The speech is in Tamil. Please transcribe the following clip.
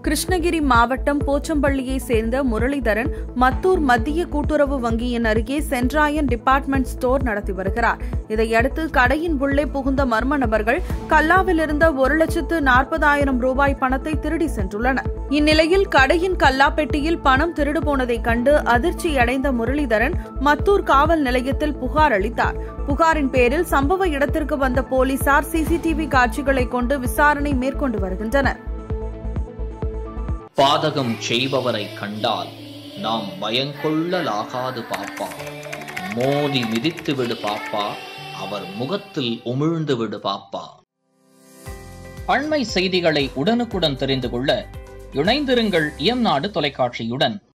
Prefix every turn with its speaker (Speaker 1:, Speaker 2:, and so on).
Speaker 1: கிருஷ்ணகிரி மாவட்டம் போச்சம்பள்ளியை சேர்ந்த முரளிதரன் மத்தூர் மத்திய கூட்டுறவு வங்கியின் அருகே சென்ட்ராயன் டிபார்ட்மெண்ட் ஸ்டோர் நடத்தி வருகிறார் இதையடுத்து கடையின் உள்ளே புகுந்த மர்ம நபர்கள் கல்லாவில் இருந்த ஒரு லட்சத்து நாற்பதாயிரம் ரூபாய் பணத்தை திருடி சென்றுள்ளனர் இந்நிலையில் கடையின் கல்லா பெட்டியில் பணம் திருடு போனதைக் கண்டு அதிர்ச்சியடைந்த முரளிதரன் மத்தூர் காவல் நிலையத்தில் புகார் அளித்தார் புகாரின் பேரில் சம்பவ இடத்திற்கு வந்த போலீசார் சிசிடிவி காட்சிகளை கொண்டு விசாரணை மேற்கொண்டு வருகின்றனர்
Speaker 2: பாதகம் செய்பவரை கண்டால் நாம் பயங்கொள்ளலாகாது பாப்பா மோதி மிதித்து விடு பாப்பா அவர் முகத்தில் உமிழ்ந்து விடு பாப்பா அண்மை செய்திகளை உடனுக்குடன் தெரிந்து கொள்ள இணைந்திருங்கள் இயம்நாடு தொலைக்காட்சியுடன்